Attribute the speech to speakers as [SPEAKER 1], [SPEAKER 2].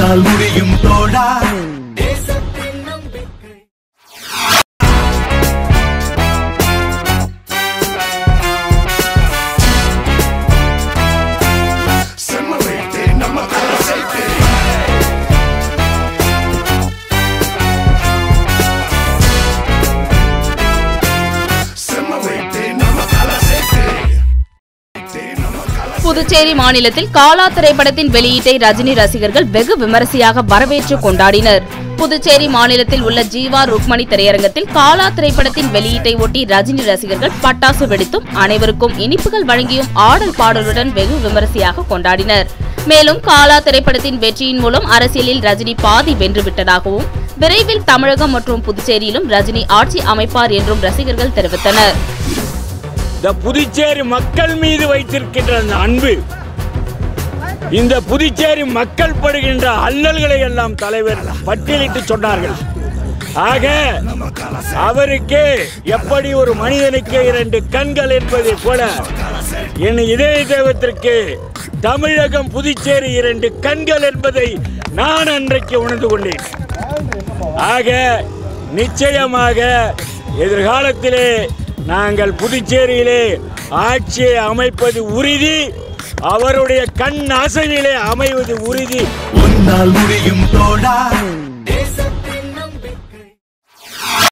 [SPEAKER 1] உன்னால் முடியும் தோழா
[SPEAKER 2] புதுச்சேரி மாநிலத்தில் காலா திரைப்படத்தின் வெளியீட்டை ரஜினி ரசிகர்கள் வெகு விமரிசையாக வரவேற்று கொண்டாடினர் புதுச்சேரி மாநிலத்தில் உள்ள ஜீவா ருக்மணி திரையரங்கத்தில் காலா திரைப்படத்தின் வெளியீட்டை ஒட்டி ரஜினி ரசிகர்கள் பட்டாசு வெடித்தும் அனைவருக்கும் இனிப்புகள் வழங்கியும் ஆடல் பாடலுடன் வெகு விமரிசையாக கொண்டாடினர் மேலும் காலா திரைப்படத்தின் வெற்றியின் மூலம் அரசியலில் ரஜினி பாதி வென்றுவிட்டதாகவும் விரைவில் தமிழகம் மற்றும் புதுச்சேரியிலும் ரஜினி ஆட்சி அமைப்பார் என்றும் ரசிகர்கள் தெரிவித்தனர்
[SPEAKER 3] இந்த புதுச்சேரி மக்கள் மீது வைத்திருக்கின்ற அந்த அன்பு இந்த புதுச்சேரி மக்கள் படுகின்ற அல்லல்களை எல்லாம் தலைவர் பட்டியலிட்டு சொன்னார்கள் ஆக அவருக்கு எப்படி ஒரு மனிதனுக்கு இரண்டு கண்கள் என்பதை போல என் இதய தெய்வத்திற்கு தமிழகம் புதுச்சேரி இரண்டு கண்கள் என்பதை நான் அன்றைக்கு உணர்ந்து கொண்டேன் ஆக நிச்சயமாக எதிர்காலத்திலே நாங்கள் புதுச்சேரியிலே ஆட்சியை அமைப்பது உறுதி அவருடைய கண் அசைவிலே அமைவது உறுதி
[SPEAKER 1] உன்னால் முடியும் தோழா